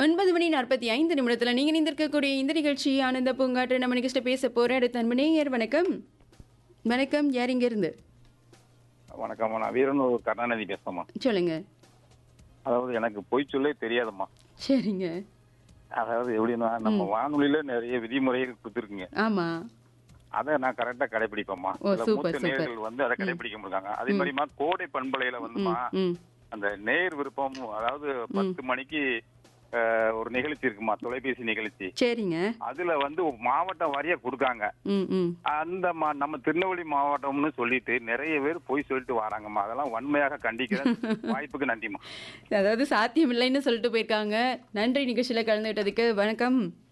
ஒன்பது மணி நாற்பத்தி ஐந்து நிமிடத்தில் நீங்கள் இணைந்திருக்கக்கூடிய இந்த நிகழ்ச்சி ஆனந்த பூங்காற்று நம்ம நிகழ்ச்சியில் பேச போகிற அடுத்த அன்பு நேயர் வணக்கம் வணக்கம் யார் இங்க இருந்து வணக்கம் நான் வீரனூர் கருணாநிதி பேசுறேம்மா சொல்லுங்க அதாவது எனக்கு பொய் சொல்லே தெரியாதும்மா சரிங்க அதாவது எப்படின்னா நம்ம வானொலியில நிறைய விதிமுறைகள் கொடுத்துருக்குங்க ஆமா அதை நான் கரெக்டா கடைபிடிப்பேம்மா ஓ, சில சூப்பர், மூத்த சூப்பர். நேயர்கள் வந்து அதை கடைபிடிக்க முடியாங்க அதே மாதிரிமா கோடை பண்பலையில வந்துமா ம் அந்த நேர் விருப்பம் அதாவது பத்து மணிக்கு அஹ், ஒரு நிகழ்ச்சி இருக்குமா தொலைபேசி நிகழ்ச்சி சரிங்க அதுல வந்து மாவட்டம் வாரியா கொடுக்காங்க ம் ம் அந்த மா- நம்ம திருநெல்வேலி மாவட்டம்னு சொல்லிட்டு நிறைய பேர் பொய் சொல்லிட்டு வராங்கம்மா அதெல்லாம் வன்மையாக கண்டிக்கிறேன் வாய்ப்புக்கு நன்றிம்மா அதாவது சாத்தியம் இல்லைன்னு சொல்லிட்டு போயிருக்காங்க நன்றி நிகழ்ச்சியில் கலந்துக்கிட்டதுக்கு வணக்கம்